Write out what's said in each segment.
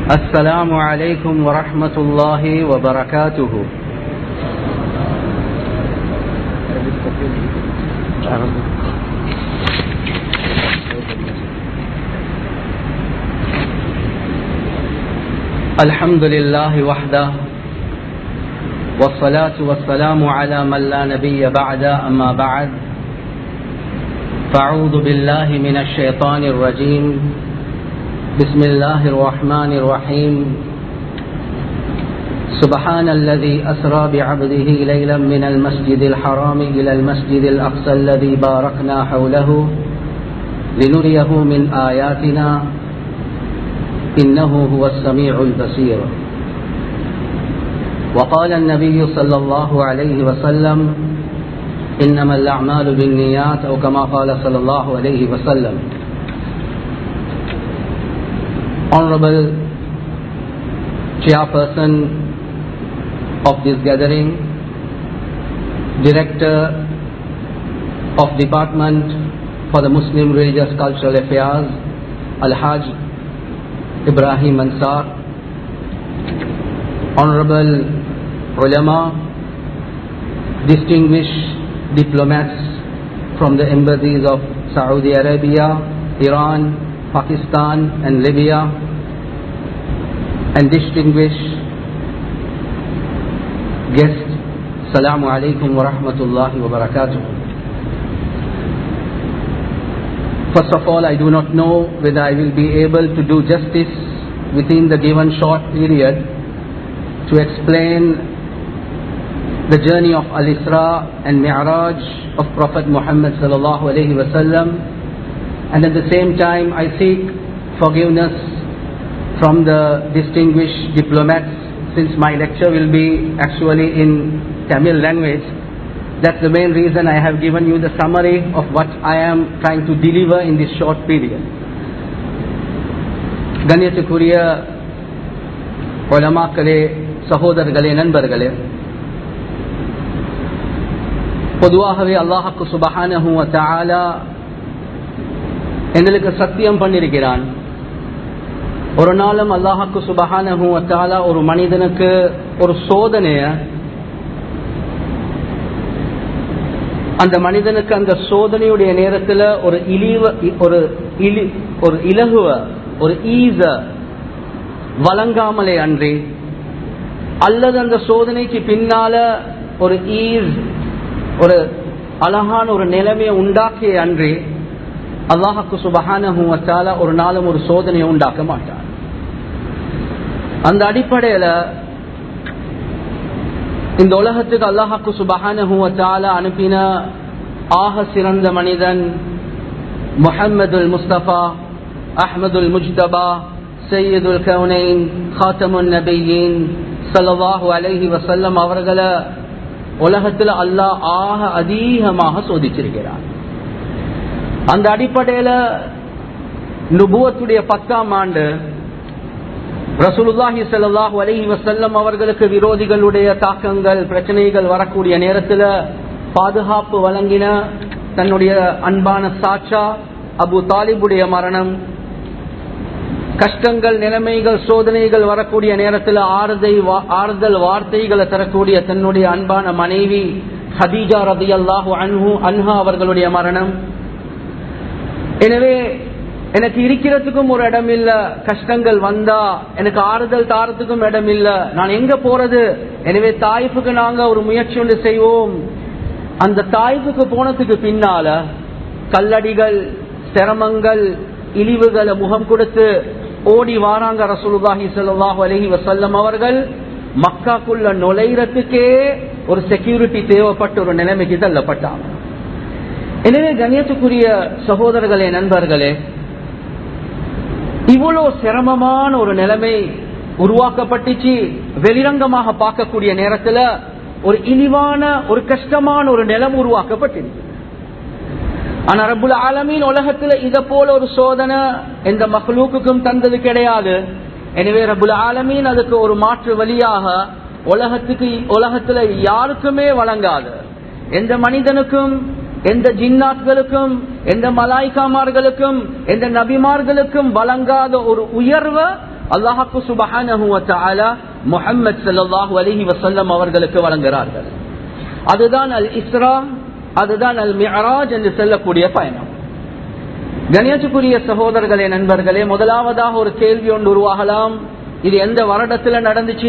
السلام عليكم ورحمة الله وبركاته الحمد لله وحده والصلاة والسلام على من لا نبي بعد أما بعد فأعوذ بالله من الشيطان الرجيم بسم الله الرحمن الرحيم سبحان الذي أسرى بعبده ليلا من المسجد الحرام إلى المسجد الأقصى الذي باركنا حوله لنريه من آياتنا إنه هو السميع البصير وقال النبي صلى الله عليه وسلم إنما الأعمال بالنيات أو كما قال صلى الله عليه وسلم Honorable Chairperson of this gathering, Director of Department for the Muslim Religious Cultural Affairs, Al-Hajj Ibrahim Ansar, Honorable Ulama, distinguished diplomats from the embassies of Saudi Arabia, Iran, Pakistan and Libya, and distinguished guests, Salamu alaikum wa rahmatullahi wa barakatuh. First of all, I do not know whether I will be able to do justice within the given short period to explain the journey of Al-Isra and Mi'raj of Prophet Muhammad sallallahu alaihi wasallam and at the same time I seek forgiveness from the distinguished diplomats since my lecture will be actually in Tamil language that's the main reason I have given you the summary of what I am trying to deliver in this short period. கண்ணியத்துக்குரிய உலமாக்களே சகோதரர்களே நண்பர்களே பொதுவாகவே அல்லாஹாக்கு சுபஹானஹு தாலா எங்களுக்கு சத்தியம் பண்ணிருக்கிறான் ஒரு நாளும் அல்லாஹாக்கு சுபஹானஹு தாலா ஒரு மனிதனுக்கு ஒரு சோதனைய அந்த மனிதனுக்கு அந்த சோதனையுடைய நேரத்தில் ஒரு இழிவ ஒரு இழி ஒரு இலகுவ ஒரு ஈஸ வழங்காமலே அன்றி அல்லது அந்த சோதனைக்கு பின்னால ஒரு ஈஸ் ஒரு அழகான ஒரு நிலைமையை உண்டாக்கிய அன்றி அல்லாஹாக்கு சுபஹான ஒரு நாளும் ஒரு சோதனையை உண்டாக்க மாட்டார் அந்த அடிப்படையில் இந்த உலகத்துக்கு அல்லாஹாக்கு சுபஹான அனுப்பின ஆக சிறந்த மனிதன் முஹம்மதுல் முஸ்தபா அஹமதுல் முஜ்தபா சையதுல் கவுனைன் ஹாத்தமுன் நபியின் சல்லாஹூ அலஹி வசல்லம் அவர்களை உலகத்தில் அல்லாஹ் ஆக அதிகமாக சோதிச்சிருக்கிறார் அந்த அடிப்படையில் நுபுவத்துடைய பத்தாம் ஆண்டு ரசூலுல்லாஹி சல்லாஹூ அலஹி வசல்லம் அவர்களுக்கு விரோதிகளுடைய தாக்கங்கள் பிரச்சனைகள் வரக்கூடிய நேரத்தில் பாதுகாப்பு வழங்கின தன்னுடைய அன்பான சாட்சா அபு தாலிபுடைய மரணம் கஷ்டங்கள் நிலைமைகள் சோதனைகள் வரக்கூடிய நேரத்தில் ஆறுதை ஆறுதல் வார்த்தைகளை தரக்கூடிய தன்னுடைய அன்பான மனைவி ஹதீஜா ரதி அல்லாஹு அன்ஹு அன்ஹா அவர்களுடைய மரணம் எனவே எனக்கு இருக்கிறதுக்கும் ஒரு இடம் இல்ல கஷ்டங்கள் வந்தா எனக்கு ஆறுதல் தாரத்துக்கும் இடம் இல்ல நான் எங்க போறது எனவே தாய்ப்புக்கு நாங்க ஒரு முயற்சி ஒன்று செய்வோம் அந்த தாய்ப்புக்கு போனதுக்கு பின்னால கல்லடிகள் சிரமங்கள் இழிவுகளை முகம் கொடுத்து ஓடி வாராங்க ரசூலுல்லாஹி ஸல்லல்லாஹு அலைஹி வஸல்லம் அவர்கள் மக்காக்குள்ள நுழைறதுக்கே ஒரு செக்யூரிட்டி தேவைப்பட்ட ஒரு நிலைமைக்கு தள்ளப்பட்டாங்க எனவே கண்ணியத்துக்குரிய சகோதரர்களே நண்பர்களே இவ்வளவு சிரமமான ஒரு நிலைமை உருவாக்கப்பட்டுச்சு வெளிரங்கமாக பார்க்கக்கூடிய நேரத்தில் ஒரு இழிவான ஒரு கஷ்டமான ஒரு நிலம் உருவாக்கப்பட்டிருக்கு ஆனா ரபுல் ஆலமீன் உலகத்துல இத போல ஒரு சோதனை எந்த மகளுக்குக்கும் தந்தது கிடையாது எனவே ரபுல் ஆலமீன் அதுக்கு ஒரு மாற்று வழியாக உலகத்துக்கு உலகத்துல யாருக்குமே வழங்காது எந்த மனிதனுக்கும் எந்த ஜின்னாத்களுக்கும் எந்த மலாய்காமார்களுக்கும் எந்த நபிமார்களுக்கும் வழங்காத ஒரு உயர்வை அல்லாஹாக்கு சுபஹானஹு தஆலா முஹம்மது ஸல்லல்லாஹு அலைஹி வஸல்லம் அவர்களுக்கு வழங்குகிறார்கள் அதுதான் அல் இஸ்ரா அதுதான் அல் மிஅராஜ் என்று சொல்லக்கூடிய பயணம் கணியத்துக்குரிய சகோதரர்களே நண்பர்களே முதலாவதாக ஒரு கேள்வி ஒன்று உருவாகலாம் இது எந்த வருடத்துல நடந்துச்சு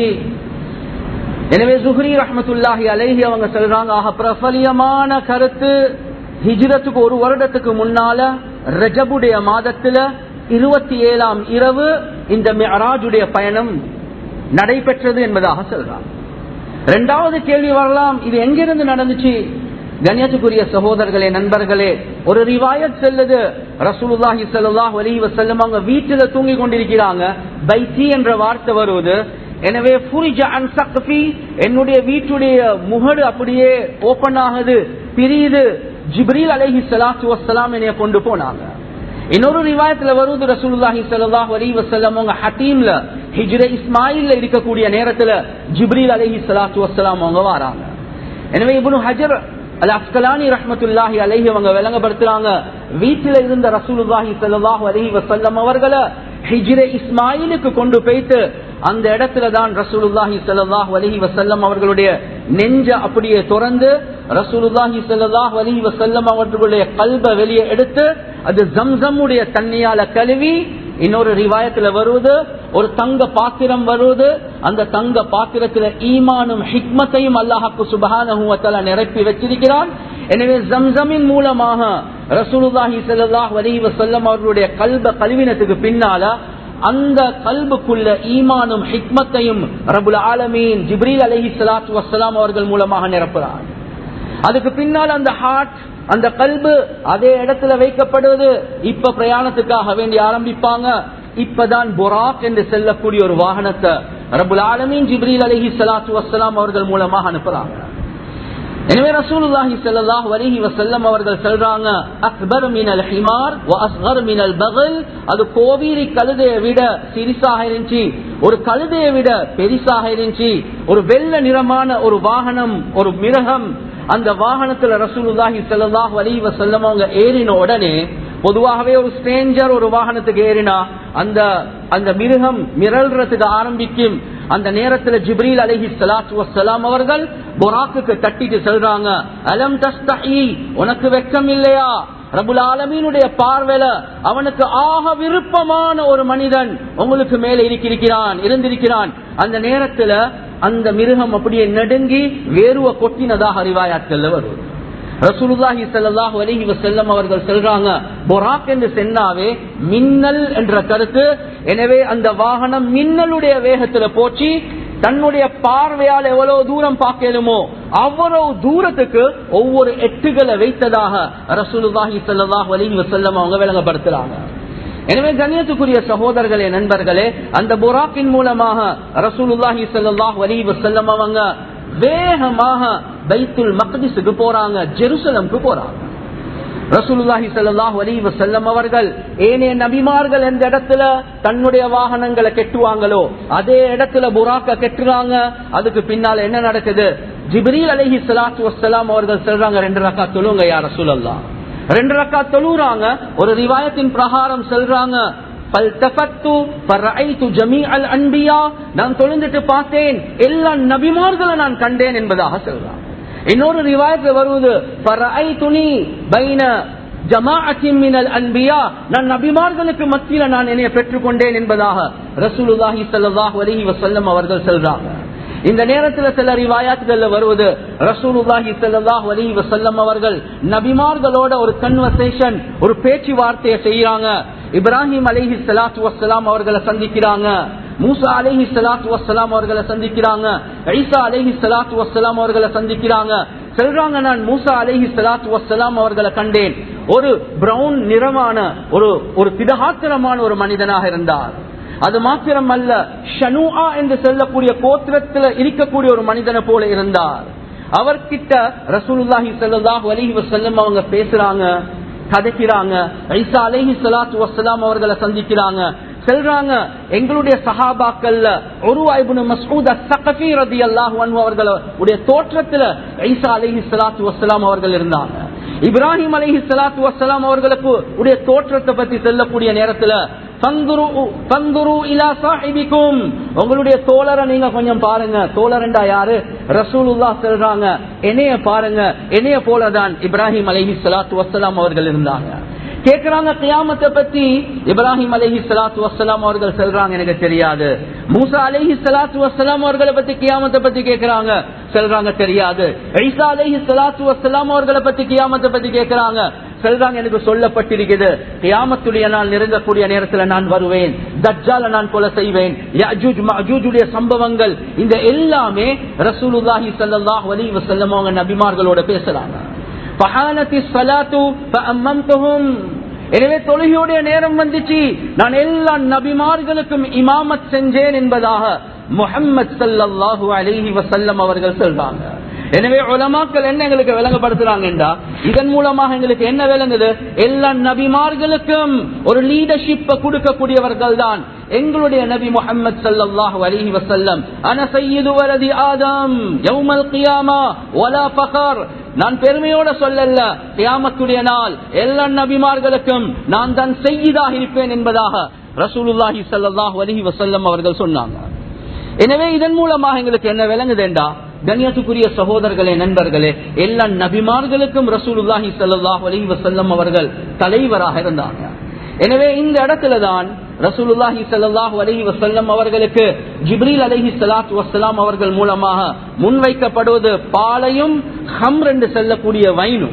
எனவே சுஹ்ரி ரஹமத்துல்லாஹி அலைஹி அவங்க சொல்றாங்க ஆக பிரபலியமான கருத்து ஹிஜ்ரத்துக்கு ஒரு வருடத்துக்கு முன்னால ரஜபுடைய மாதத்துல இருபத்தி ஏழாம் இரவு இந்த மியராஜுடைய பயணம் நடைபெற்றது என்பதாக சொல்றாங்க இரண்டாவது கேள்வி வரலாம் இது எங்கிருந்து நடந்துச்சு கண்ணியத்துக்குரிய சகோதரர்களே நண்பர்களே ஒரு ரிவாயத் செல்லுது ரசூலுல்லாஹி ஸல்லல்லாஹு அலைஹி வஸல்லம் அவங்க வீட்டுல தூங்கி கொண்டிருக்கிறாங்க பைத்தி என்ற வார்த்தை வருவது எனவே ஃபுரிஜ அன் சக்ஃபி என்னுடைய வீட்டுடைய முகடு அப்படியே ஓபன் ஆகுது பிரியுது ஜிப்ரீல் அலைஹி ஸலாத்து வஸ்ஸலாம் என்னைய கொண்டு போனாங்க இன்னொரு ரிவாயத்துல வருவது ரசூலுல்லாஹி ஸல்லல்லாஹு அலைஹி வஸல்லம் அவங்க ஹதீம்ல ஹிஜ்ர இஸ்மாயில்ல இருக்கக்கூடிய நேரத்துல ஜிப்ரீல் அலைஹி ஸலாத்து வஸ்ஸலாம் அவங்க வராங்க எனவே இப்னு ஹஜர் அல் அஸ்கலானி ரஹ்மத்துல்லாஹி அலைஹி அவங்க விளங்கப்படுத்துறாங்க வீட்டில இருந்த ரசூலுல்லாஹி ஸல்லல்லாஹு அலைஹி வஸல்லம் அவர்களை ஹிஜ்ர இஸ்மாயிலுக்கு கொண்டு போயிட்டு அந்த இடத்துல தான் ரசூலுல்லாஹி ஸல்லல்லாஹு அலைஹி வஸல்லம் அவர்களுடைய நெஞ்ச அப்படியே திறந்து ரசூலுல்லாஹி ஸல்லல்லாஹு அலைஹி வஸல்லம் அவர்களுடைய கல்ப வெளியே எடுத்து அது ஜம்சம்முடைய தண்ணியால கழுவி இன்னொரு ரிவாயத்துல வருவது ஒரு தங்க பாத்திரம் வருவது அந்த தங்க பாத்திரத்துல ஈமானும் ஹிக்மத்தையும் அல்லாஹாக்கு சுபஹானஹுவத்தால நிரப்பி வச்சிருக்கிறான் எனவே ஜம்சமின் மூலமாக ரசூலுல்லாஹி ஸல்லல்லாஹு அலைஹி வஸல்லம் அவர்களுடைய கல்ப கழுவினத்துக்கு பின்னால அந்த கல்புக்குள்ள ஈமானும் ஹிக்மத்தையும் ரபுல் ஆலமீன் ஜிப்ரீல் அலஹி சலாத்து வசலாம் அவர்கள் மூலமாக நிரப்புறார் அதுக்கு பின்னால் அந்த ஹார்ட் அந்த கல்பு அதே இடத்துல வைக்கப்படுவது இப்ப பிரயாணத்துக்காக வேண்டி ஆரம்பிப்பாங்க இப்பதான் பொராக் என்று செல்லக்கூடிய ஒரு வாகனத்தை ரபுல் ஆலமீன் ஜிப்ரீல் அலஹி சலாத்து வசலாம் அவர்கள் மூலமாக அனுப்புறாங்க எனவே ரசூலுல்லாஹி ஸல்லல்லாஹு அலைஹி வஸல்லம் அவர்கள் சொல்றாங்க அக்பர் மினல் ஹிமார் வ அஸ்கர் மினல் பகல் அது கோவீரி கழுதையை விட சிறிசாக இருந்துச்சு ஒரு கழுதையை விட பெரிசாக இருந்துச்சு ஒரு வெள்ள நிறமான ஒரு வாகனம் ஒரு மிருகம் அந்த வாகனத்துல ரசூலுல்லாஹி ஸல்லல்லாஹு அலைஹி வஸல்லம் அவங்க ஏறின உடனே பொதுவாகவே ஒரு ஸ்ட்ரேஞ்சர் ஒரு வாகனத்துக்கு ஏறினா அந்த அந்த மிருகம் மிரள்றதுக்கு ஆரம்பிக்கும் அந்த நேரத்தில் ஜிப்ரீல் அலஹி சலாத்து வசலாம் அவர்கள் பொராக்குக்கு தட்டிட்டு சொல்றாங்க அலம் தஸ்தஹி உனக்கு வெக்கம் இல்லையா ரபுல் ஆலமீனுடைய பார்வையில அவனுக்கு ஆக விருப்பமான ஒரு மனிதன் உங்களுக்கு மேல இருக்கிறான் இருந்திருக்கிறான் அந்த நேரத்துல அந்த மிருகம் அப்படியே நடுங்கி வேறுவ கொட்டினதாக அறிவாயாட்கள்ல வருவது ரசூலுல்லாஹி ஸல்லல்லாஹு அலைஹி வஸல்லம் அவர்கள் சொல்றாங்க பொராக் என்று சென்னாவே மின்னல் என்ற கருத்து எனவே அந்த வாகனம் மின்னலுடைய வேகத்துல போச்சு தன்னுடைய பார்வையால் எவ்வளவு தூரம் பார்க்கலுமோ அவ்வளவு தூரத்துக்கு ஒவ்வொரு எட்டுகளை வைத்ததாக ரசூலுல்லாஹி ஸல்லல்லாஹு அலைஹி வஸல்லம் அவங்க விளங்கப்படுத்துறாங்க எனவே கண்ணியத்துக்குரிய சகோதரர்களே நண்பர்களே அந்த புராக்கின் மூலமாக ரசூலுல்லாஹி ஸல்லல்லாஹு அலைஹி வஸல்லம் அவங்க வேகமாக பைத்துல் மக்திஸுக்கு போறாங்க ஜெருசலம்க்கு போறாங்க ரசூலுல்லாஹி ஸல்லல்லாஹு அலைஹி வஸல்லம் அவர்கள் ஏனைய நபிமார்கள் எந்த இடத்துல தன்னுடைய வாகனங்களை கெட்டுவாங்களோ அதே இடத்துல புராக்க கெட்டுறாங்க அதுக்கு பின்னால என்ன நடக்குது ஜிப்ரீல் அலைஹி ஸலாத்து வஸ்ஸலாம் அவர்கள் சொல்றாங்க ரெண்டு ரக்கா தொழுங்க யா ரசூலல்லாஹ் ரெண்டு ரக்கா தொழுறாங்க ஒரு ரிவாயத்தின் பிரகாரம் சொல்றாங்க நான் தொழுந்துட்டு பார்த்தேன் எல்லா நபிமார்களை நான் கண்டேன் என்பதாக சொல்றான் இன்னொரு ரிவாயத்துல வருவது துணி பைன நான் நபிமார்களுக்கு மத்தியில நான் என்னைய பெற்றுக்கொண்டேன் என்பதாக ரசூலுல்லாஹி ஸல்லல்லாஹு அலைஹி வஸல்லம் அவர்கள் சொல்றாங்க இந்த நேரத்தில் சில ரிவாயாத்துகள்ல வருவது ரசூலுல்லாஹி ஸல்லல்லாஹு அலைஹி வஸல்லம் அவர்கள் நபிமார்களோட ஒரு கன்வர்சேஷன் ஒரு பேச்சுவார்த்தையை செய்யறாங்க இப்ராஹிம் அலைஹி ஸலாத்து வஸ்ஸலாம் அவர்களை சந்திக்கிறாங்க மூசா அலைஹி ஸலாத்து வஸ்ஸலாம் அவர்களை சந்திக்கிறாங்க ஈசா அலைஹி ஸலாத்து வஸ்ஸலாம் அவர்களை சந்திக்கிறாங்க சொல்றாங்க நான் மூசா அலைஹி ஸலாத்து வஸ்ஸலாம் அவர்களை கண்டேன் ஒரு பிரவுன் நிறமான ஒரு ஒரு திடகாத்திரமான ஒரு மனிதனாக இருந்தார் அது மாத்திரம் அல்ல ஷனுஆ என்று சொல்லக்கூடிய கோத்திரத்தில் இருக்கக்கூடிய ஒரு மனிதனை போல இருந்தார் அவர்கிட்ட ரசூலுல்லாஹி ஸல்லல்லாஹு அலைஹி வஸல்லம் அவங்க பேசுறாங்க கதைக்கிறாங்க ஐசா அலைஹி ஸலாத்து வஸ்ஸலாம் அவர்களை சந்திக்கிறாங்க சொல்றாங்க எங்களுடைய சஹாபாக்கள்ல ஒரு ஐபுனு மஸ்ஊத் அஸ்ஸகஃபி ரலியல்லாஹு அன்ஹு அவர்களுடைய தோற்றத்துல ஐசா அலைஹி ஸலாத்து வஸ்ஸலாம் அவர்கள் இருந்தாங்க இப்ராஹிம் அலைஹி ஸலாத்து வஸ்ஸலாம் அவர்களுக்கு உடைய தோற்றத்தை பத்தி சொல்லக்கூடிய நேரத்துல உங்களுடைய தோழரை நீங்க கொஞ்சம் பாருங்க தோழரண்டா யாரு ரசூலுல்லா சொல்றாங்க என்னைய பாருங்க என்னைய போலதான் இப்ராஹிம் அலஹி சலாத்து வசலாம் அவர்கள் இருந்தாங்க கேக்குறாங்க கியாமத்தை பத்தி இப்ராஹிம் அலஹி சலாத்து வசலாம் அவர்கள் சொல்றாங்க எனக்கு தெரியாது மூசா அலஹி சலாத்து வசலாம் அவர்களை பத்தி கியாமத்தை பத்தி கேக்குறாங்க சொல்றாங்க தெரியாது ஐசா அலஹி சலாத்து வசலாம் அவர்களை பத்தி கியாமத்தை பத்தி கேக்குறாங்க சொல்றாங்க எனக்கு சொல்லப்பட்டிருக்குது கியாமத்துடைய நாள் நெருங்கக்கூடிய நேரத்தில் நான் வருவேன் தஜ்ஜால நான் கொலை செய்வேன் யஜூஜுடைய சம்பவங்கள் இந்த எல்லாமே ரசூலுல்லாஹி ஸல்லல்லாஹு அலைஹி வஸல்லம் அவங்க நபிமார்களோட பேசுறாங்க பஹானத்தி ஸலாத்து ஃபஅம்மம்துஹும் எனவே தொழுகையுடைய நேரம் வந்துச்சு நான் எல்லா நபிமார்களுக்கும் இமாமத் செஞ்சேன் என்பதாக முஹம்மது ஸல்லல்லாஹு அலைஹி வஸல்லம் அவர்கள் சொல்றாங்க எனவே உலமாக்கள் என்ன எங்களுக்கு விளங்கப்படுத்துறாங்கன்றா இதன் மூலமாக எங்களுக்கு என்ன விளங்குது எல்லா நபிமார்களுக்கும் ஒரு லீடர்ஷிப்பை கொடுக்கக்கூடியவர்கள் தான் எங்களுடைய நபி முகமது சல்லாஹூ அலிஹி வசல்லம் அன சையீது வலதி ஆதம் யௌமல் கியாமா வலா ஃபகர் நான் பெருமையோட சொல்லல கியாமத்துடைய நாள் எல்லா நபிமார்களுக்கும் நான் தான் செய்யதாக இருப்பேன் என்பதாக ரசூலுல்லாஹி சல்லாஹூ அலிஹி வசல்லம் அவர்கள் சொன்னாங்க எனவே இதன் மூலமாக எங்களுக்கு என்ன விளங்குதுண்டா கண்ணியத்துக்குரிய சகோதரர்களே நண்பர்களே எல்லா நபிமார்களுக்கும் ரசூலுல்லாஹி சல்லாஹ் அலி வசல்லம் அவர்கள் தலைவராக இருந்தாங்க எனவே இந்த இடத்துல தான் ரசூலுல்லாஹி சல்லாஹூ அலஹி வசல்லம் அவர்களுக்கு ஜிப்ரீல் அலஹி சலாத் வசலாம் அவர்கள் மூலமாக முன்வைக்கப்படுவது பாலையும் ஹம் ரெண்டு செல்லக்கூடிய வைனும்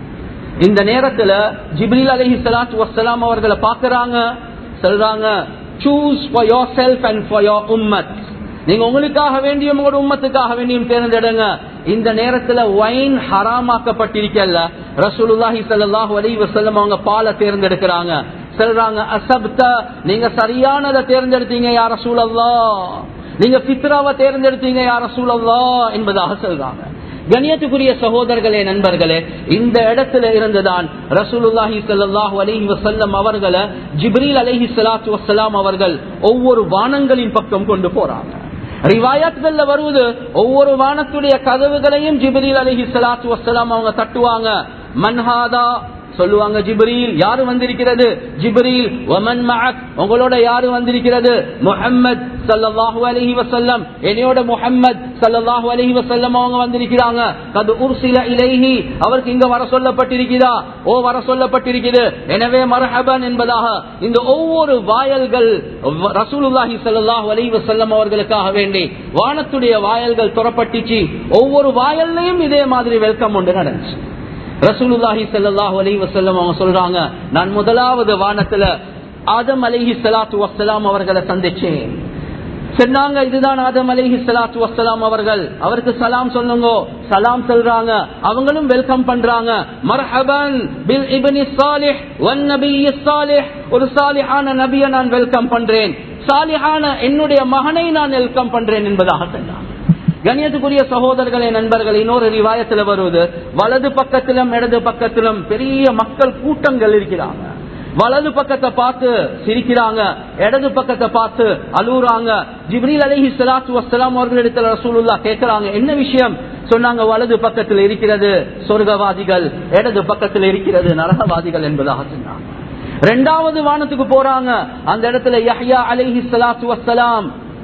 இந்த நேரத்துல ஜிப்ரீல் அலஹி சலாத் வசலாம் அவர்களை பாக்குறாங்க சொல்றாங்க choose for yourself and for your உம்மத் நீங்க உங்களுக்காக வேண்டியும் உங்களோட உம்மத்துக்காக வேண்டியும் தேர்ந்தெடுங்க இந்த நேரத்துல வைன் ஹராமாக்கப்பட்டிருக்கல ரசூலுல்லாஹி ஸல்லல்லாஹு அலைஹி வஸல்லம் அவங்க பாலை தேர்ந்தெடுக்கிறாங்க சொல்றாங்க அசப்த நீங்க சரியானதை தேர்ந்தெடுத்தீங்க யார சூழல்லா நீங்க பித்ராவை தேர்ந்தெடுத்தீங்க யார சூழல்லா என்பதாக சொல்றாங்க கணியத்துக்குரிய சகோதரர்களே நண்பர்களே இந்த இடத்துல இருந்துதான் ரசூலுல்லாஹி ஸல்லல்லாஹு அலைஹி வஸல்லம் அவர்களை ஜிப்ரீல் அலைஹி ஸலாத்து வஸ்ஸலாம் அவர்கள் ஒவ்வொரு வானங்களின் பக்கம் கொண்டு போறாங்க ரிவாயத்கள்ல வருவது ஒவ்வொரு வானத்துடைய கதவுகளையும் ஜிப்ரீல் அலைஹி ஸலாத்து வஸ்ஸலாம் அவங்க தட்டுவாங்க மன்ஹாதா சொல்லுவாங்க ஜிப்ரீல் யாரு வந்திருக்கிறது ஜிப்ரீல் ஒமன் மஅக் உங்களோட யாரு வந்திருக்கிறது முஹம்மத் ஸல்லல்லாஹு அலைஹி வஸல்லம் என்னையோட முஹம்மத் ஸல்லல்லாஹு அலைஹி வஸல்லம் அவங்க வந்திருக்கிறாங்க கது உர்சில இலைஹி அவருக்கு இங்க வர சொல்லப்பட்டிருக்கிறதா ஓ வர சொல்லப்பட்டிருக்கிறது எனவே மர்ஹபன் என்பதாக இந்த ஒவ்வொரு வாயல்கள் ரசூலுல்லாஹி ஸல்லல்லாஹு அலைஹி வஸல்லம் அவர்களுக்காக வேண்டி வானத்துடைய வாயல்கள் துறப்பட்டுச்சு ஒவ்வொரு வாயல்லையும் இதே மாதிரி வெல்கம் ஒன்று நடந்துச்சு ரசூலுல்லாஹி ஸல்லல்லாஹு அலைஹி வஸல்லம் அவங்க சொல்றாங்க நான் முதலாவது வானத்துல ஆதம் அலைஹி ஸலாத்து வஸ்ஸலாம் அவர்களை சந்திச்சேன் சொன்னாங்க இதுதான் ஆதம் அலைஹி ஸலாத்து வஸ்ஸலாம் அவர்கள் அவருக்கு சலாம் சொல்லுங்க சலாம் சொல்றாங்க அவங்களும் வெல்கம் பண்றாங்க மர்ஹபன் பில் இப்னி சாலிஹ் வன் நபிய் சாலிஹ் ஒரு சாலிஹான நபியை நான் வெல்கம் பண்றேன் சாலிஹான என்னுடைய மகனை நான் வெல்கம் பண்றேன் என்பதாக சொன்னாங்க கணியத்துக்குரிய சகோதரர்களே நண்பர்கள் இன்னொரு ரிவாயத்துல வருவது வலது பக்கத்திலும் இடது பக்கத்திலும் பெரிய மக்கள் கூட்டங்கள் இருக்கிறாங்க வலது பக்கத்தை பார்த்து சிரிக்கிறாங்க இடது பக்கத்தை பார்த்து அழுகுறாங்க ஜிப்ரீல் அலஹி சலாத்து வசலாம் அவர்களிடத்துல ரசூலுல்லா கேட்கிறாங்க என்ன விஷயம் சொன்னாங்க வலது பக்கத்தில் இருக்கிறது சொர்க்கவாதிகள் இடது பக்கத்தில் இருக்கிறது நரகவாதிகள் என்பதாக சொன்னாங்க ரெண்டாவது வானத்துக்கு போறாங்க அந்த இடத்துல யஹ்யா அலைஹி சலாத்து வசலாம்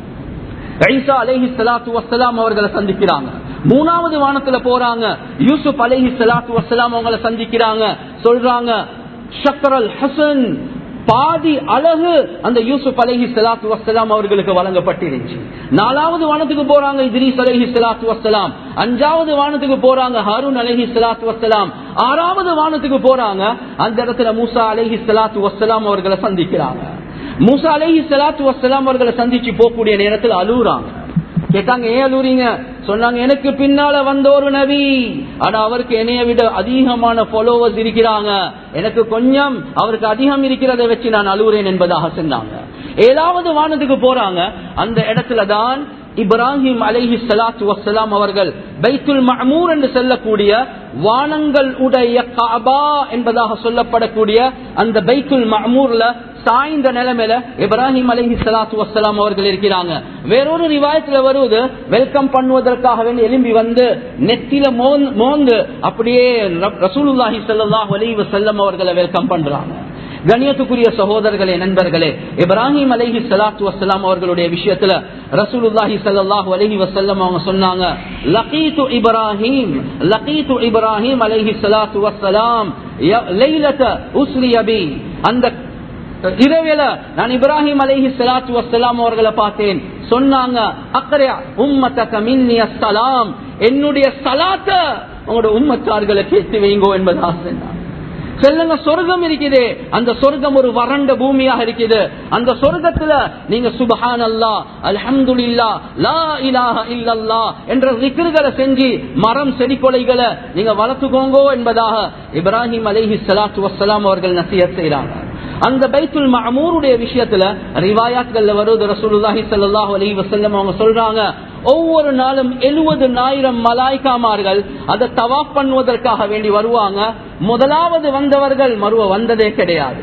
ஐசா அலைஹி சலாத்து வசலாம் அவர்களை சந்திக்கிறாங்க மூணாவது வானத்துல போறாங்க யூசுப் அலைஹி சலாத்து வசலாம் அவங்களை சந்திக்கிறாங்க சொல்றாங்க ஷக்கரல் ஹசன் பாதி அழகு அந்த யூசுப் அலஹி சலாத்து வசலாம் அவர்களுக்கு வழங்கப்பட்டிருந்துச்சு நாலாவது வானத்துக்கு போறாங்க இத்ரீஸ் அலஹி சலாத்து வசலாம் அஞ்சாவது வானத்துக்கு போறாங்க ஹாரூன் அலஹி சலாத்து வசலாம் ஆறாவது வானத்துக்கு போறாங்க அந்த இடத்துல மூசா அலஹி சலாத்து வசலாம் அவர்களை சந்திக்கிறாங்க மூசா அலஹி சலாத்து வசலாம் அவர்களை சந்திச்சு போகக்கூடிய நேரத்தில் அழுகுறாங்க கேட்டாங்க ஏன் அழுறீங்க சொன்னாங்க எனக்கு பின்னால வந்த ஒரு நபி ஆனா அவருக்கு என்னைய விட அதிகமான ஃபாலோவர்ஸ் இருக்கிறாங்க எனக்கு கொஞ்சம் அவருக்கு அதிகம் இருக்கிறத வச்சு நான் அழுகுறேன் என்பதாக சொன்னாங்க ஏழாவது வானத்துக்கு போறாங்க அந்த இடத்துல தான் இப்ராஹிம் அலைஹி சலாத்து வசலாம் அவர்கள் பைத்துல் மஹமூர் என்று சொல்லக்கூடிய வானங்கள் உடைய காபா என்பதாக சொல்லப்படக்கூடிய அந்த பைத்துல் மஹமூர்ல சாய்ந்த நிலைமையில இப்ராஹிம் அலஹி சலாத்து வசலாம் அவர்கள் இருக்கிறாங்க வேறொரு ரிவாயத்துல வருவது வெல்கம் பண்ணுவதற்காக வேண்டி எலும்பி வந்து நெத்தில மோந்து அப்படியே ரசூலுல்லாஹி சல்லாஹ் அலி வசல்லம் அவர்களை வெல்கம் பண்றாங்க கணியத்துக்குரிய சகோதரர்களே நண்பர்களே இப்ராஹிம் அலஹி சலாத்து வசலாம் அவர்களுடைய விஷயத்துல ரசூலுல்லாஹி சல்லாஹூ அலஹி வசல்லம் அவங்க சொன்னாங்க லகீத்து இப்ராஹிம் லகீத்து இப்ராஹிம் அலஹி சலாத்து வசலாம் லைலத உஸ்ரி அபி அந்த இரவேல நான் இப்ராஹிம் அலஹி சலாத்து வசலாம் அவர்களை பார்த்தேன் சொன்னாங்க அக்கறை உம்மத்தக மின்னி அஸ்ஸலாம் என்னுடைய சலாத்த உங்களோட உம்மத்தார்களுக்கு எத்தி வைங்கோ என்பதாக சொன்னாங்க சொல்லுங்க சொர்க்கம் இருக்குது அந்த சொர்க்கம் ஒரு வறண்ட பூமியாக இருக்குது அந்த சொர்க்கத்துல நீங்க சுபஹான் அல்லா அல்ஹம்துலில்லா லா இலாஹ இல்லல்லா என்ற விக்கிர்களை செஞ்சு மரம் செடி கொலைகளை நீங்க வளர்த்துக்கோங்கோ என்பதாக இப்ராஹிம் அலைஹி ஸலாத்து வஸ்ஸலாம் அவர்கள் நசியத் செய்றாங்க அந்த பைத்துல் மஅமூருடைய விஷயத்துல ரிவாயாத்கள்ல வருது ரசூலுல்லாஹி ஸல்லல்லாஹு அலைஹி வஸல்லம் அவங்க சொல்றாங்க ஒவ்வொரு நாளும் எழுபது ஆயிரம் மலாய்க்காமார்கள் அதை தவாப் பண்ணுவதற்காக வேண்டி வருவாங்க முதலாவது வந்தவர்கள் மறுவ வந்ததே கிடையாது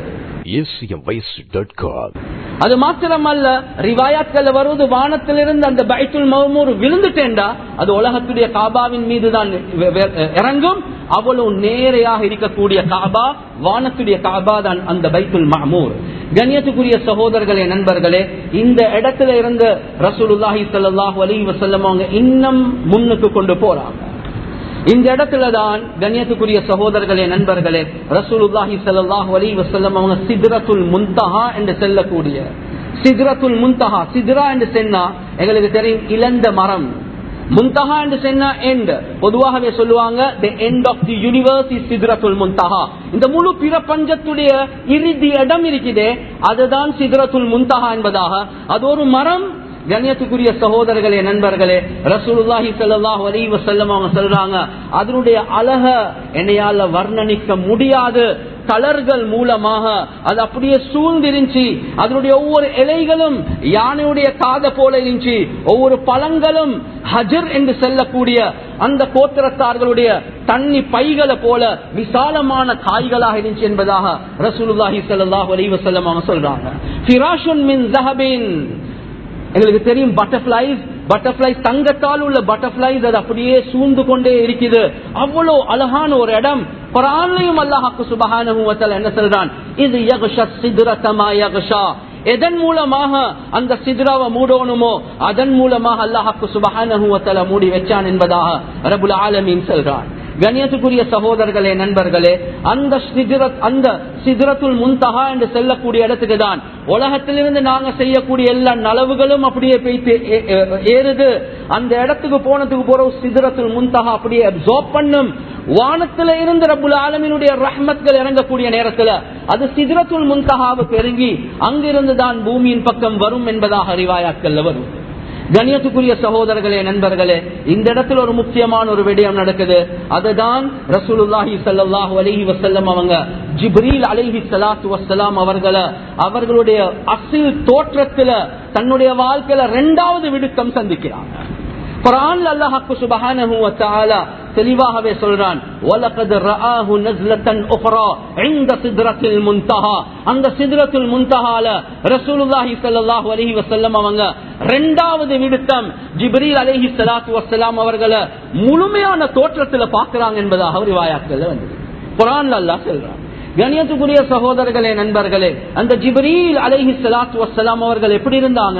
acmvoice.com. அது மாத்திரமல்ல ரிவாயாத்கள் வருவது வானத்திலிருந்து அந்த பைத்துல் மஹமூர் விழுந்துட்டேன்டா அது உலகத்துடைய காபாவின் மீது தான் இறங்கும் அவ்வளவு நேரையாக இருக்கக்கூடிய காபா வானத்துடைய காபா தான் அந்த பைத்துல் மஹமூர் கண்ணியத்துக்குரிய சகோதரர்களே நண்பர்களே இந்த இடத்துல இருந்து ரசூலுல்லாஹி ஸல்லல்லாஹு அலைஹி வஸல்லம் அவங்க இன்னும் முன்னுக்கு கொண்டு போறாங்க இந்த இடத்துல தான் கண்ணியத்துக்குரிய சகோதரர்களே நண்பர்களே ரசூலுல்லாஹி ஸல்லல்லாஹு அலைஹி வஸல்லம் அவங்க சித்ரத்துல் முன்தஹா என்று செல்லக்கூடிய சித்ரத்துல் முன்தஹா சித்ரா என்று சொன்னா எங்களுக்கு தெரியும் இழந்த மரம் முன்தஹா என்று சொன்னா எண்ட் பொதுவாகவே சொல்லுவாங்க the end of the universe is சித்ரத்துல் முன்தஹா இந்த முழு பிரபஞ்சத்துடைய இறுதி இடம் இருக்குதே அதுதான் சித்ரத்துல் முன்தஹா என்பதாக அது ஒரு மரம் கண்ணியத்துக்குரிய சகோதரர்களே நண்பர்களே ரசூலுல்லாஹி ஸல்லல்லாஹு அலைஹி வஸல்லம் அவங்க சொல்றாங்க அதனுடைய அழக என்னையால வர்ணனிக்க முடியாது தளர்கள் மூலமாக அது அப்படியே சூழ்ந்திருந்துச்சு அதனுடைய ஒவ்வொரு இலைகளும் யானையுடைய காத போல இருந்துச்சு ஒவ்வொரு பழங்களும் ஹஜர் என்று செல்லக்கூடிய அந்த கோத்திரத்தார்களுடைய தண்ணி பைகளை போல விசாலமான காய்களாக இருந்துச்சு என்பதாக ரசூலுல்லாஹி ஸல்லல்லாஹு அலைஹி வஸல்லம் அவங்க சொல்றாங்க ஃபிராஷுன் மின் ஸஹபின் எங்களுக்கு தெரியும் பட்டர்ஃபிளைஸ் பட்டர்ஃபிளைஸ் தங்கத்தால் உள்ள பட்டர்ஃபிளைஸ் அது அப்படியே சூழ்ந்து கொண்டே இருக்குது அவ்வளவு அழகான ஒரு இடம் குரான்லையும் அல்லாஹாக்கு சுபகான என்ன சொல்றான் இது யகுஷா சிதுரத்தமா யகுஷா எதன் மூலமாக அந்த சித்ராவை மூடணுமோ அதன் மூலமாக அல்லாஹாக்கு சுபகான மூடி வச்சான் என்பதாக ரபுல் ஆலமீன் சொல்றான் கணியத்துக்குரிய சகோதரர்களே நண்பர்களே அந்த சிதிரத் அந்த சிதிரத்துள் முன்தகா என்று செல்லக்கூடிய இடத்துக்கு தான் உலகத்திலிருந்து நாங்க செய்யக்கூடிய எல்லா நலவுகளும் அப்படியே போய்த்து ஏறுது அந்த இடத்துக்கு போனதுக்கு போற சிதிரத்துள் முன்தகா அப்படியே அப்சர்வ் பண்ணும் வானத்துல இருந்து ரபுல் ஆலமினுடைய ரஹ்மத்கள் இறங்கக்கூடிய நேரத்துல அது சிதிரத்துள் முன்தகாவு பெருங்கி அங்கிருந்து தான் பூமியின் பக்கம் வரும் என்பதாக அறிவாயாட்கள்ல வரும் கணியத்துக்குரிய சகோதரர்களே நண்பர்களே இந்த இடத்துல ஒரு முக்கியமான ஒரு விடயம் நடக்குது அதுதான் ரசூலுல்லாஹி சல்லாஹூ அலஹி வசல்லம் அவங்க ஜிப்ரீல் அலஹி சலாத்து வசலாம் அவர்களை அவர்களுடைய அசில் தோற்றத்துல தன்னுடைய வாழ்க்கையில ரெண்டாவது விடுக்கம் சந்திக்கிறாங்க குரான் அல்லாஹாக்கு சுபஹானஹு வ தஆலா தெளிவாகவே சொல்றான் வலகத் ரஆஹு நஸ்லத்தன் உக்ரா இந்த சித்ரத்தில் முன்தஹா அந்த சித்ரத்துல் முன்தஹால ரசூலுல்லாஹி ஸல்லல்லாஹு அலைஹி வஸல்லம் அவங்க இரண்டாவது விடுத்தம் ஜிப்ரீல் அலைஹி ஸலாத்து வஸலாம் அவர்களை முழுமையான தோற்றத்துல பார்க்கறாங்க என்பதாக ரிவாயாத்துல வந்தது குரான்ல அல்லாஹ் சொல்றான் கணியத்துக்குரிய சகோதரர்களே நண்பர்களே அந்த ஜிப்ரீல் அலைஹி ஸலாத்து வஸலாம் அவர்கள் எப்படி இருந்தாங்க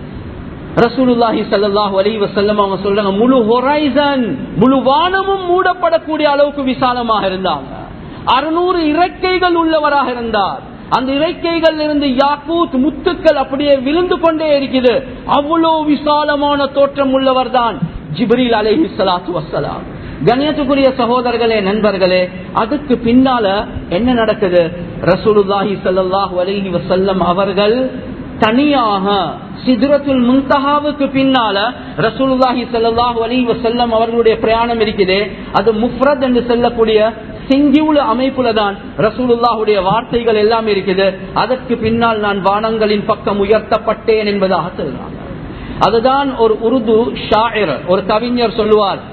ரசூலுல்லாஹி சல்லாஹூ அலி வசல்லம் அவங்க சொல்றாங்க முழு ஹொரைசன் முழு வானமும் மூடப்படக்கூடிய அளவுக்கு விசாலமாக இருந்தாங்க அறுநூறு இறக்கைகள் உள்ளவராக இருந்தார் அந்த இறக்கைகள் இருந்து யாக்கூத் முத்துக்கள் அப்படியே விழுந்து கொண்டே இருக்குது அவ்வளவு விசாலமான தோற்றம் உள்ளவர் தான் ஜிப்ரீல் அலஹி சலாத்து வசலாம் கணியத்துக்குரிய சகோதரர்களே நண்பர்களே அதுக்கு பின்னால என்ன நடக்குது ரசூலுல்லாஹி சல்லாஹூ அலஹி வசல்லம் அவர்கள் தனியாக சிதுரத்துல் முன்தஹாவுக்கு பின்னால ரசூலுல்லாஹி ஸல்லல்லாஹு அலைஹி வஸல்லம் அவர்களுடைய பிரயாணம் இருக்குது அது முஃப்ரத் என்று சொல்லக்கூடிய சிங்கியுல அமைப்புல தான் ரசூலுல்லாஹுடைய வார்த்தைகள் எல்லாம் இருக்குது அதற்கு பின்னால் நான் வானங்களின் பக்கம் உயர்த்தப்பட்டேன் என்பதாக சொல்றாங்க அதுதான் ஒரு உருது ஷாயிர் ஒரு கவிஞர் சொல்லுவார்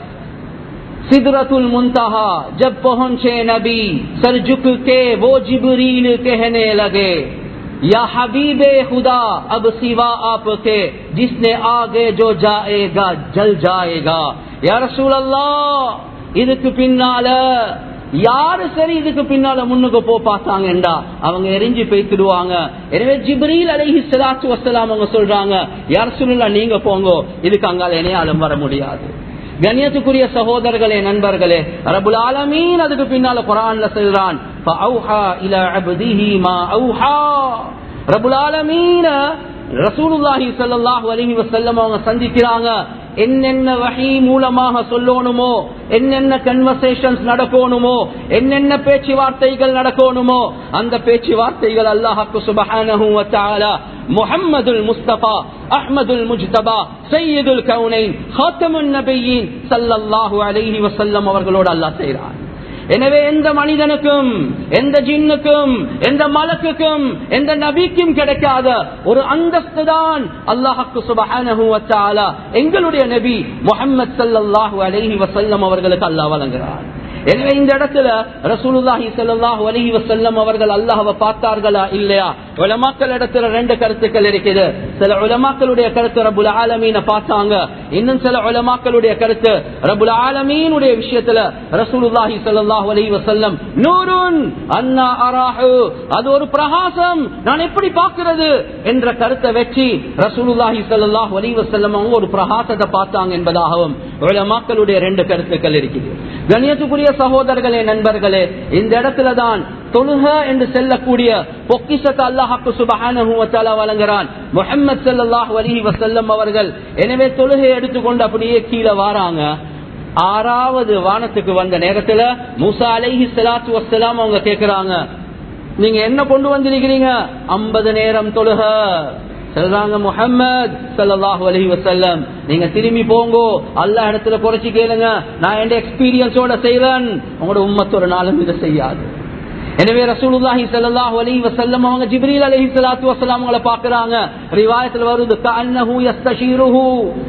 सिदरतुल मुंतहा जब पहुंचे नबी सर झुक के वो जिबरील कहने लगे या हबीबे खुदा अब सिवा आपके जिसने आगे जो जाएगा जल जाएगा या रसूल अल्लाह இதுக்கு பின்னால யாரு சரி இதுக்கு பின்னால முன்னுக்கு போ பார்த்தாங்கடா அவங்க எரிஞ்சு பேசிடுவாங்க எனவே ஜிப்ரீல் அலைஹி ஸலாத்து வஸ்ஸலாம் அவங்க சொல்றாங்க யார் சொல்லலாம் நீங்க போங்க இதுக்கு அங்கால இணையாலும் வர முடியாது கண்ணியத்துக்குரிய சகோதரர்களே நண்பர்களே ரபுல் ஆலமீன் அதுக்கு பின்னால குரான்ல சொல்றான் فأوحى إلى عبده ما أوحى ரபுல் ஆலமீன ரசூலுல்லாஹி ஸல்லல்லாஹு அலைஹி வஸல்லம் அவங்க சந்திக்கிறாங்க என்னென்ன வஹி மூலமாக சொல்லணுமோ என்னென்ன கன்வர்சேஷன்ஸ் நடக்கணுமோ என்னென்ன பேச்சுவார்த்தைகள் நடக்கணுமோ அந்த பேச்சுவார்த்தைகள் அல்லாஹ்க்கு சுப்ஹானஹு வ தஆலா முஹம்மதுல் முஸ்தபா அஹ்மதுல் முஜ்தபா சையதுல் கவுனைன் ஹாத்தமுன் நபியீன் ஸல்லல்லாஹு அலைஹி வஸல்லம் அவர்களோடு அல்லாஹ் செய்றான் எனவே எந்த மனிதனுக்கும் எந்த ஜின்னுக்கும் எந்த மலக்குக்கும் எந்த நபிக்கும் கிடைக்காத ஒரு அந்தஸ்து தான் அல்லாஹுக்கு சுபஹானஹு வ தஆலா எங்களுடைய நபி முஹம்மது ஸல்லல்லாஹு அலைஹி வஸல்லம் அவர்களுக்கு அல்லாஹ் வழங்குகிறார் எனவே இந்த இடத்துல ரசூலுல்லாஹி ஸல்லல்லாஹு அலைஹி வஸல்லம் அவர்கள் அல்லாஹ்வை பார்த்தார்களா இல்லையா உலமாக்கள் இடத்துல ரெண்டு கருத்துக்கள் இருக்குது சில உலமாக்களுடைய கருத்து ரபுல் ஆலமீன பார்த்தாங்க இன்னும் சில உலமாக்களுடைய கருத்து ரபுல் ஆலமீனுடைய விஷயத்துல ரசூலுல்லாஹி ஸல்லல்லாஹு அலைஹி வஸல்லம் நூருன் அன்னா அராஹு அது ஒரு பிரகாசம் நான் எப்படி பார்க்கிறது என்ற கருத்தை வச்சு ரசூலுல்லாஹி ஸல்லல்லாஹு அலைஹி வஸல்லம் அவங்க ஒரு பிரகாசத்தை பார்த்தாங்க என்பதாகவும் உலமாக்களுடைய ரெண்டு கருத்துக்கள் இருக்குது கண்ணியத்துக்குரிய சகோதரர்களே நண்பர்களே இந்த இடத்துல தான் தொழுக என்று செல்லக்கூடிய பொக்கிசத்தை அல்லாஹாக்கு சுபஹானஹு வ தஆலா வழங்குறான் முஹம்மது ஸல்லல்லாஹு அலைஹி வஸல்லம் அவர்கள் எனவே தொழுகை எடுத்துக்கொண்டு அப்படியே கீழே வாராங்க ஆறாவது வானத்துக்கு வந்த நேரத்துல மூசா அலைஹி ஸலாத்து வஸ்ஸலாம் அவங்க கேக்குறாங்க நீங்க என்ன கொண்டு வந்திருக்கிறீங்க 50 நேரம் தொழுக சொல்றாங்க முஹம்மது ஸல்லல்லாஹு அலைஹி வஸல்லம் நீங்க திரும்பி போங்கோ அல்லாஹ் இடத்துல குறைச்சி கேளுங்க நான் என் எக்ஸ்பீரியன்ஸோட செய்றேன் உங்களோட உம்மத்து ஒரு நாளும் இதை செய்யாது எனவே ரசூலுல்லாஹி ஸல்லல்லாஹு அலைஹி வஸல்லம் அவங்க ஜிப்ரீல் அலைஹி ஸலாத்து வஸலாம் அவங்கள பார்க்கறாங்க ரிவாயத்துல வருது கஅன்னஹு யஸ்தஷீருஹு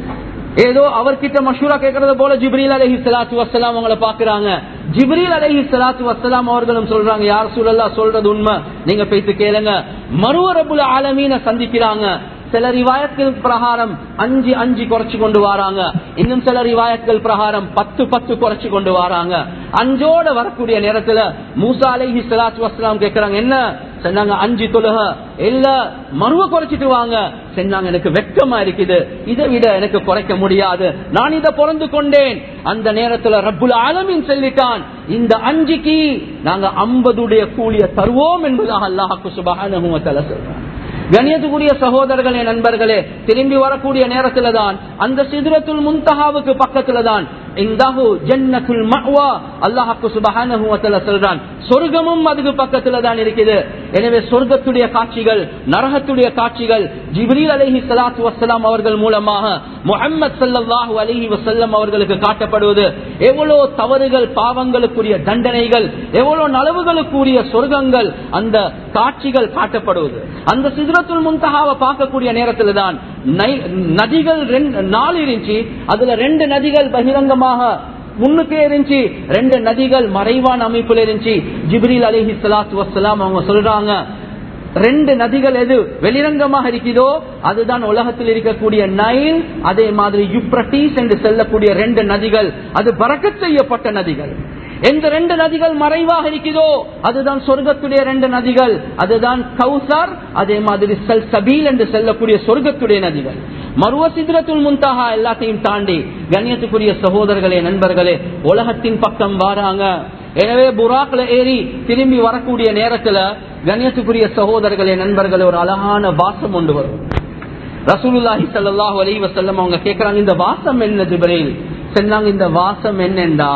ஏதோ அவர்கிட்ட மஷூரா கேட்கறது போல ஜிப்ரீல் அலைஹி ஸலாத்து வஸலாம் அவங்கள பார்க்கறாங்க ஜிப்ரீல் அலைஹி ஸலாத்து வஸலாம் அவர்களும் சொல்றாங்க யார் சூழல்லா சொல்றது உண்மை நீங்க போயிட்டு கேளுங்க மருவ ரப்புல் ஆலமீன சந்திக்கிறாங்க சில ரிவாயத்கள் பிரகாரம் அஞ்சு அஞ்சு குறைச்சு கொண்டு வராங்க இன்னும் சில ரிவாயத்கள் பிரகாரம் பத்து பத்து குறைச்சு கொண்டு வராங்க அஞ்சோட வரக்கூடிய நேரத்துல மூசா அலைஹி ஸலாத்து வஸலாம் கேக்குறாங்க என்ன சொன்னாங்க அஞ்சு தொழுக இல்ல மருவ குறைச்சிட்டு வாங்க சொன்னாங்க எனக்கு வெட்கமா இருக்குது இதை விட எனக்கு குறைக்க முடியாது நான் இதை பிறந்து கொண்டேன் அந்த நேரத்துல ரப்புல் ஆலமின் சொல்லிட்டான் இந்த அஞ்சுக்கு நாங்க ஐம்பதுடைய கூலிய தருவோம் என்பதாக அல்லாஹாக்கு சுபகான சொல்றான் கணியத்துக்குரிய சகோதரர்களே நண்பர்களே திரும்பி வரக்கூடிய நேரத்துல தான் அந்த சிதுரத்துல் முன்தஹாவுக்கு பக்கத்துல தான் இந்தாஹு ஜன்னத்துல் மஅவா அல்லாஹ்வுக்கு சுப்ஹானஹு வ தஆலா சொல்றான் சொர்க்கமும் அதுக்கு பக்கத்துல தான் இருக்குது எனவே சொர்க்கத்துடைய காட்சிகள் நரகத்துடைய காட்சிகள் ஜிப்ரீல் அலைஹி ஸலாத்து வஸ்ஸலாம் அவர்கள் மூலமாக முஹம்மது ஸல்லல்லாஹு அலைஹி வஸல்லம் அவர்களுக்கு காட்டப்படுவது எவ்வளவு தவறுகள் பாவங்களுக்குரிய தண்டனைகள் எவ்வளவு நலவுகளுக்குரிய சொர்க்கங்கள் அந்த காட்சிகள் காட்டப்படுவது அந்த சிதறத்துல் முன்தகாவை பார்க்கக்கூடிய நேரத்துல தான் நை- நதிகள் ரெண்டு- நாலு இருந்துச்சு அதுல ரெண்டு நதிகள் பகிரங்கமாக முன்னுக்கே இருந்துச்சு ரெண்டு நதிகள் மறைவான அமைப்புல இருந்துச்சு ஜிப்ரீல் அலிஹி சலாத்து வசலாம் அவங்க சொல்றாங்க ரெண்டு நதிகள் எது வெளிரங்கமாக இருக்கிறதோ அதுதான் உலகத்தில் இருக்கக்கூடிய நைல் அதே மாதிரி யுப்ரட்டீஸ் என்று செல்லக்கூடிய ரெண்டு நதிகள் அது பறக்கச் செய்யப்பட்ட நதிகள் எந்த ரெண்டு நதிகள் மறைவாக இருக்கிறதோ அதுதான் சொர்க்கத்துடைய ரெண்டு நதிகள் அதுதான் கௌசர் அதே மாதிரி சல் சபீல் என்று செல்லக்கூடிய சொர்க்கத்துடைய நதிகள் மருவ சித்திரத்துள் முன்தகா எல்லாத்தையும் தாண்டி கண்ணியத்துக்குரிய சகோதரர்களே நண்பர்களே உலகத்தின் பக்கம் வாராங்க எனவே புறாக்ல ஏறி திரும்பி வரக்கூடிய நேரத்துல கண்ணியத்துக்குரிய சகோதரர்களே நண்பர்களே ஒரு அழகான வாசம் கொண்டு வரும் ரசூலுல்லாஹி ஸல்லல்லாஹு அலைஹி வஸல்லம் அவங்க கேக்குறாங்க இந்த வாசம் என்ன ஜிப்ரீல் சொன்னாங்க இந்த வாசம் என்னண்டா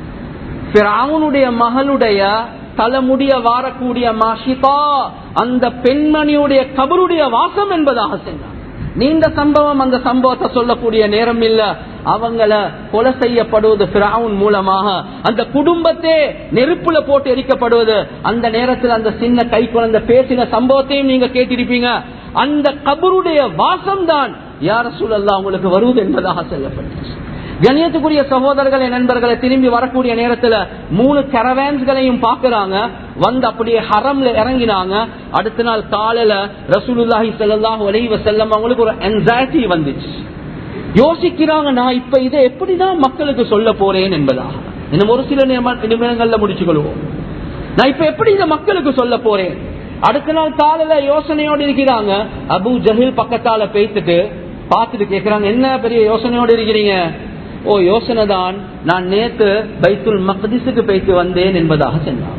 பிராவுனுடைய மகளுடைய தலைமுடிய வாரக்கூடிய மாஷிதா அந்த பெண்மணியுடைய கபருடைய வாசம் என்பதாக சொன்னார் நீண்ட சம்பவம் அந்த சம்பவத்தை சொல்லக்கூடிய நேரம் இல்ல அவங்கள கொலை செய்யப்படுவது பிராவுன் மூலமாக அந்த குடும்பத்தே நெருப்புல போட்டு எரிக்கப்படுவது அந்த நேரத்தில் அந்த சின்ன கை குழந்தை பேசின சம்பவத்தையும் நீங்க கேட்டிருப்பீங்க அந்த கபருடைய வாசம் தான் யார சூழல்லா உங்களுக்கு வருவது என்பதாக சொல்லப்பட்டுச்சு கணியத்துக்குரிய சகோதரர்களே நண்பர்களை திரும்பி வரக்கூடிய நேரத்துல மூணு கரவேன்ஸ்களையும் பாக்குறாங்க வந்து அப்படியே ஹரம்ல இறங்கினாங்க அடுத்த நாள் காலையில ரசூலுல்லாஹி ஸல்லல்லாஹு அலைஹி வஸல்லம் அவங்களுக்கு ஒரு anxiety வந்துச்சு யோசிக்கிறாங்க நான் இப்ப இதை எப்படிதான் மக்களுக்கு சொல்ல போறேன் என்பதாக இன்னும் ஒரு சில நிமிட- நிமிடங்கள்ல முடிச்சுக் கொள்வோம் நான் இப்ப எப்படி இந்த மக்களுக்கு சொல்ல போறேன் அடுத்த நாள் காலையில யோசனையோடு இருக்கிறாங்க அபு ஜஹில் பக்கத்தால பேசிட்டு பார்த்துட்டு கேக்குறாங்க என்ன பெரிய யோசனையோடு இருக்கிறீங்க ஓ யோசனை தான் நான் நேத்து பைத்துல் மக்திஸுக்கு போயிட்டு வந்தேன் என்பதாக சொன்னான்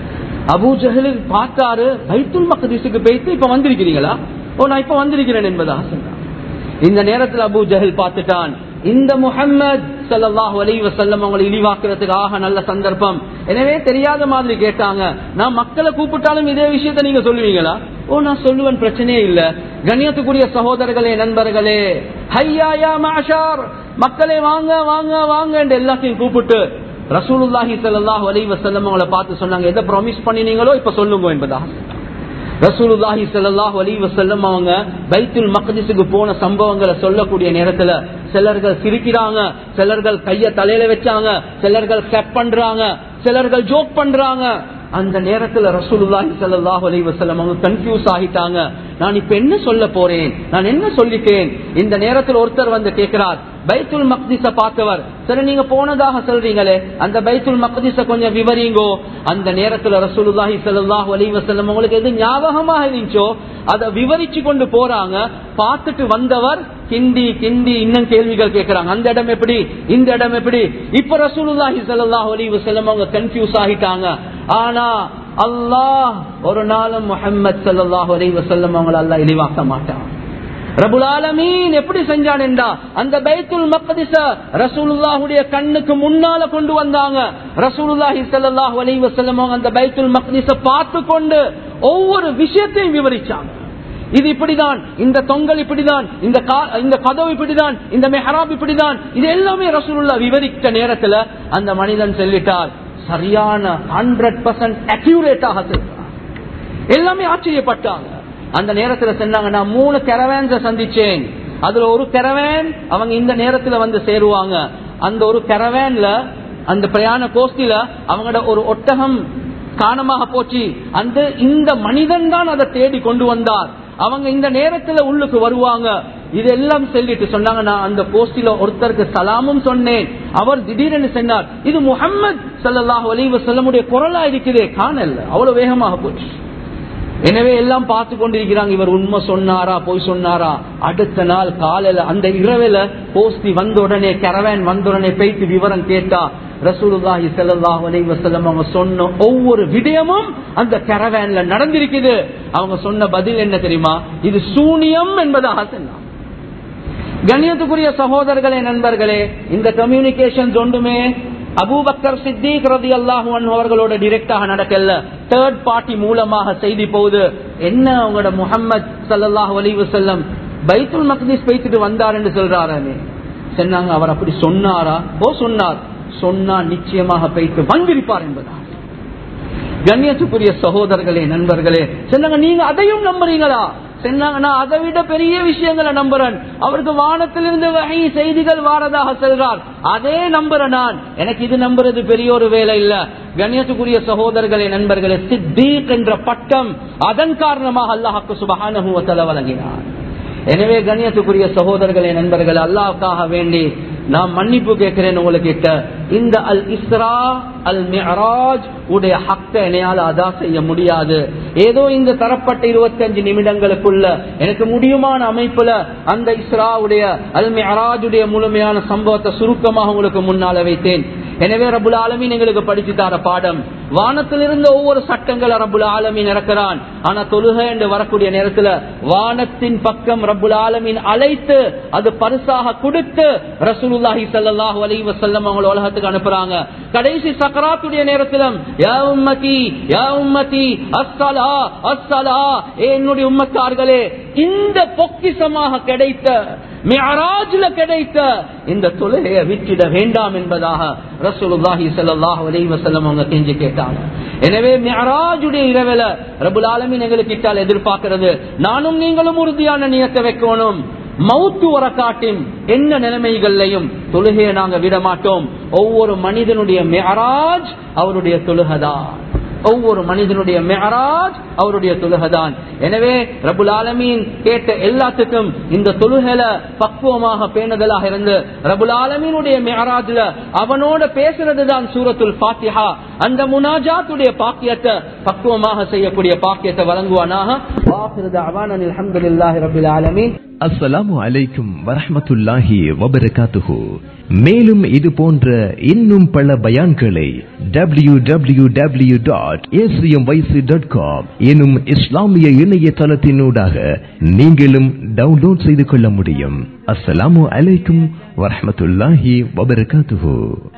அபு ஜஹலு பார்த்தாரு பைத்துல் மக்திஸுக்கு போயிட்டு இப்ப வந்திருக்கிறீங்களா ஓ நான் இப்ப வந்திருக்கிறேன் என்பதாக சொன்னான் இந்த நேரத்தில் அபு ஜஹல் பார்த்துட்டான் இந்த முஹம்மது ஸல்லல்லாஹு அலைஹி வஸல்லம் அவங்களை இழிவாக்குறதுக்கு ஆக நல்ல சந்தர்ப்பம் எனவே தெரியாத மாதிரி கேட்டாங்க நான் மக்களை கூப்பிட்டாலும் இதே விஷயத்தை நீங்க சொல்லுவீங்களா ஓ நான் சொல்லுவேன் பிரச்சனையே இல்ல கண்ணியத்துக்குரிய சகோதரர்களே நண்பர்களே ஹையா யா மாஷார் மக்களே வாங்க வாங்க வாங்க என்று எல்லாத்தையும் கூப்பிட்டு ரசூலுல்லாஹி ஸல்லல்லாஹு அலைஹி வஸல்லம் அவங்களை பார்த்து சொன்னாங்க எதை ப்ராமிஸ் பண்ணினீங்களோ இப்ப சொல்லுங்க என்பதாக ரசூலுல்லாஹி ஸல்லல்லாஹு அலைஹி வஸல்லம் அவங்க பைத்துல் மக்திஸுக்கு போன சம்பவங்களை சொல்லக்கூடிய நேரத்துல சிலர்கள் சிரிக்கிறாங்க சிலர்கள் கைய தலையில வச்சாங்க சிலர்கள் கட் பண்றாங்க சிலர்கள் ஜோக் பண்றாங்க அந்த நேரத்துல ரசூலுல்லாஹி ஸல்லல்லாஹு அலைஹி வஸல்லம் அவங்க கன்ஃபியூஸ் ஆகிட்டாங்க நான் இப்ப என்ன சொல்ல போறேன் நான் என்ன சொல்லிட்டேன் இந்த நேரத்தில் ஒருத்தர் வந்து கேட்கிறார் பைத்துல் மக்திஸ பார்த்தவர் சரி நீங்க போனதாக சொல்றீங்களே அந்த பைத்துல் மக்திஸ கொஞ்சம் விவரிங்கோ அந்த நேரத்துல ரசூலுல்லாஹி ஸல்லல்லாஹு அலைஹி வஸல்லம் உங்களுக்கு எது ஞாபகமாக இருந்துச்சோ அதை விவரிச்சு கொண்டு போறாங்க பார்த்துட்டு வந்தவர் கிண்டி கிண்டி இன்னும் கேள்விகள் கேட்கறாங்க அந்த இடம் எப்படி இந்த இடம் எப்படி இப்ப ரசூலுல்லாஹி ஸல்லல்லாஹு அலைஹி வஸல்லம் அவங்க கன்ஃபியூஸ் ஆகிட்டாங்க ஆனா அல்லாஹ் ஒரு நாளும் முஹம்மது ஸல்லல்லாஹு அலைஹி வஸல்லம் அவங்களை அல்லாஹ் இழிவாக்க மாட்டான் ரபுல் ஆலமீன் எப்படி செஞ்சான் என்றா அந்த பைத்துல் மக்திஸ ரசூலுல்லாஹுடைய கண்ணுக்கு முன்னால கொண்டு வந்தாங்க ரசூலுல்லாஹி ஸல்லல்லாஹு அலைஹி வஸல்லம் அவங்க அந்த பைத்துல் மக்திஸ பார்த்து கொண்டு ஒவ்வொரு விஷயத்தையும் விவரிச்சாங்க இது இப்படிதான் இந்த தொங்கல் இப்படிதான் இந்த கா- இந்த கதவு இப்படிதான் இந்த மெஹராப் இப்படிதான் இது எல்லாமே ரசூலுல்லா விவரித்த நேரத்துல அந்த மனிதன் சொல்லிட்டார் சரியான ஹண்ட்ரட் பர்சன்ட் அக்யூரேட்டாக சொல்றார் எல்லாமே ஆச்சரியப்பட்டாங்க அந்த நேரத்துல சொன்னாங்க நான் மூணு கெரவேன்ஸ சந்திச்சேன் அதுல ஒரு கெரவேன் அவங்க இந்த நேரத்துல வந்து சேருவாங்க அந்த ஒரு கெரவேன்ல அந்த பிரயாண கோஷ்டில அவங்களோட ஒரு ஒட்டகம் காணமாக போச்சு அந்த இந்த மனிதன் தான் அதை தேடி கொண்டு வந்தார் அவங்க இந்த நேரத்துல உள்ளுக்கு வருவாங்க இதெல்லாம் சொல்லிட்டு சொன்னாங்க நான் அந்த கோஷ்டில ஒருத்தருக்கு சலாமும் சொன்னேன் அவர் திடீரென்று சொன்னார் இது முஹம்மது ஸல்லல்லாஹு அலைஹி வஸல்லமுடைய குரலா இருக்குதே காணல அவ்வளவு வேகமாக போச்சு எனவே எல்லாம் பார்த்து கொண்டிருக்கிறாங்க இவர் உண்மை சொன்னாரா போய் சொன்னாரா அடுத்த நாள் காலையில அந்த இரவுல போஸ்தி வந்த உடனே கரவேன் வந்த உடனே போயிட்டு விவரம் கேட்டா ரசூலுல்லாஹி ஸல்லல்லாஹு அலைஹி வஸல்லம் அவங்க சொன்ன ஒவ்வொரு விடயமும் அந்த கரவேன்ல நடந்திருக்குது அவங்க சொன்ன பதில் என்ன தெரியுமா இது சூனியம் என்பதாக சொன்னாங்க கண்ணியத்துக்குரிய சகோதரர்களே நண்பர்களே இந்த கம்யூனிகேஷன் ஒன்றுமே அபூபக்கர் சித்திக் ரதி அல்லாஹு அவர்களோட டிரெக்டாக நடக்கல தேர்ட் பார்ட்டி மூலமாக செய்தி போகுது என்ன அவங்களோட முஹம்மது ஸல்லல்லாஹு அலைஹி வஸல்லம் பைத்துல் மக்திஸ் பேசிட்டு வந்தார் என்று சொல்றாரு சொன்னாங்க அவர் அப்படி சொன்னாரா ஓ சொன்னார் சொன்னா நிச்சயமாக பேய்த்து வந்திருப்பார் என்பதா கண்ணியத்துக்குரிய சகோதரர்களே நண்பர்களே சொன்னாங்க நீங்க அதையும் நம்புறீங்களா சொன்னாங்க நான் அதை விட பெரிய விஷயங்களை நம்புறேன் அவருக்கு வானத்திலிருந்து வகை செய்திகள் வாரதாக செல்றார் அதே நம்புறேன் நான் எனக்கு இது நம்புறது பெரிய ஒரு வேலை இல்ல கண்ணியத்துக்குரிய சகோதரர்களே நண்பர்களே சித்தீக் என்ற பட்டம் அதன் காரணமாக அல்லாஹாக்கு சுபகான வழங்கினார் எனவே கண்ணியத்துக்குரிய சகோதரர்களே நண்பர்கள் அல்லாவுக்காக வேண்டி நான் மன்னிப்பு கேட்கிறேன் உங்ககிட்ட இந்த அல் இஸ்ரா அல் மிஹராஜ் உடைய ஹக்க என்னையால் அதா செய்ய முடியாது ஏதோ இந்த தரப்பட்ட இருபத்தஞ்சு நிமிடங்களுக்குள்ள எனக்கு முடியுமான அமைப்புல அந்த இஸ்ராவுடைய அல் மிஹராஜுடைய முழுமையான சம்பவத்தை சுருக்கமாக உங்களுக்கு முன்னால வைத்தேன் எனவே ரபுல் ஆலமீன் எங்களுக்கு படிச்சு தர பாடம் வானத்திலிருந்து ஒவ்வொரு சட்டங்களை ரபுல் ஆலமீன் இறக்கிறான் ஆனா தொழுகை என்று வரக்கூடிய நேரத்துல வானத்தின் பக்கம் ரபுல் ஆலமீன் அழைத்து அது பரிசாக கொடுத்து ரசூலுல்லாஹி ஸல்லல்லாஹு அலைஹி வஸல்லம் அவங்கள உலகத்துக்கு அனுப்புறாங்க கடைசி சக்கராத்துடைய நேரத்திலும் யா உம்மதி யா உம்மதி அஸ்ஸலா அஸ்ஸலா ஏ என்னுடைய உம்மத்தார்களே இந்த பொக்கிசமாக கிடைத்த மியராஜ்ல கிடைத்த இந்த தொழுகையை விட்டிட வேண்டாம் என்பதாக ரசூலுல்லாஹி ஸல்லல்லாஹு அலைஹி வஸல்லம் அவங்க கெஞ்சி கேட்டாங்க எனவே மியராஜுடைய இரவில ரபுல் ஆலமீன் எங்களுக்கு இட்டால் எதிர்பார்க்கிறது நானும் நீங்களும் உறுதியான நியத்தை வைக்கணும் மவுத்து வர காட்டும் என்ன நிலைமைகள்லையும் தொழுகையை நாங்க விட மாட்டோம் ஒவ்வொரு மனிதனுடைய மெஹராஜ் அவருடைய தொழுகதான் ஒவ்வொரு மனிதனுடைய மெஹராஜ் அவருடைய தொழுகைதான் எனவே ரபுல் ஆலமீன் கேட்ட எல்லாத்துக்கும் இந்த தொழுகையில பக்குவமாக பேணுதலாக இருந்து ரபுல் ஆலமீனுடைய மெஹராஜ்ல அவனோட பேசுறது தான் சூரத்துல் ஃபாத்திஹா அந்த முனாஜாத்துடைய பாக்கியத்தை பக்குவமாக செய்யக்கூடிய பாக்கியத்தை வழங்குவானாக வாஹிரு தஅவானா அல்ஹம்துலில்லாஹி ரப்பில் ஆலமீன் அஸ்ஸலாமு அலைக்கும் வரஹ்மத்துல்லாஹி வபரகாத்துஹு மேலும் இது போன்ற இன்னும் பல பயான்களை W W W dot dot com எனும் இஸ்லாமிய இணையதளத்தினூடாக நீங்களும் டவுன்லோட் செய்து கொள்ள முடியும் அஸ்ஸலாமு அலைக்கும் வரஹ்மத்துல்லாஹி வபரகாத்துஹு